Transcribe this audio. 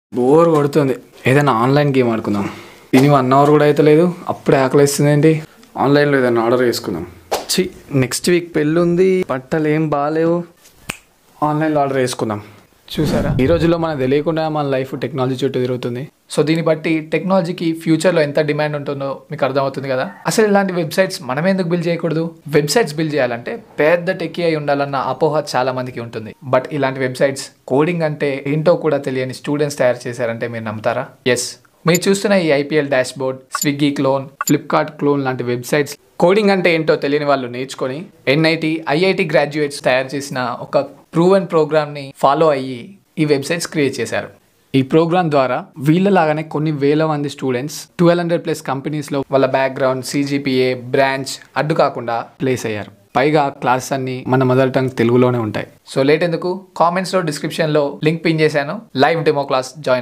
bore కొడుతుంది ఏదైనా online game ఆడుకుందాం దీని వన్ అవర్ కూడా అయితే లేదు అప్పుడే ఆకలి వేస్తుంది ఏంటి ఆన్లైన్లో ఏదైనా ఆర్డర్ చేసుకుందాం చి నెక్స్ట్ వీక్ పెళ్ళి ఉంది బట్టలు ఏం బాగాలేవు ఆన్లైన్లో ఆర్డర్ చేసుకుందాం చూసారా ఈ రోజుల్లో మనకు తెలియకుండా మన లైఫ్ టెక్నాలజీ చుట్టూ తిరుగుతుంది సో దీన్ని బట్టి టెక్నాలజీకి ఫ్యూచర్లో ఎంత డిమాండ్ ఉంటుందో మీకు అర్థమవుతుంది కదా అసలు ఇలాంటి వెబ్సైట్స్ మనం ఎందుకు బిల్డ్ చేయకూడదు వెబ్సైట్స్ బిల్డ్ చేయాలంటే పెద్ద టెక్కీ అయి ఉండాలన్న అపోహ చాలా మందికి ఉంటుంది బట్ ఇలాంటి వెబ్సైట్స్ కోడింగ్ అంటే ఏంటో కూడా తెలియని స్టూడెంట్స్ తయారు చేశారంటే మీరు నమ్ముతారా ఎస్ మీరు చూస్తున్న ఈ IPL dashboard Swiggy clone Flipkart clone లాంటి వెబ్సైట్స్ కోడింగ్ అంటే ఏంటో తెలియని వాళ్ళు నేర్చుకొని ఎన్ఐటి ఐఐటి గ్రాడ్యుయేట్స్ తయారు చేసిన ఒక ప్రూవెన్ ప్రోగ్రామ్ని ఫాలో అయ్యి ఈ వెబ్సైట్స్ క్రియేట్ చేశారు ఈ ప్రోగ్రామ్ ద్వారా వీళ్ళలాగానే కొన్ని వేల మంది స్టూడెంట్స్ ట్వెల్వ్ హండ్రెడ్ ప్లస్ కంపెనీస్లో వాళ్ళ బ్యాక్గ్రౌండ్ సిజిపిఏ బ్రాంచ్ అడ్డు కాకుండా ప్లేస్ అయ్యారు పైగా క్లాసెస్ అన్ని మన మదర్ టంగ్ తెలుగులోనే ఉంటాయి సో లేట్ ఎందుకు కామెంట్స్లో డిస్క్రిప్షన్లో లింక్ పిన్ చేశాను లైవ్ డెమో క్లాస్ జాయిన్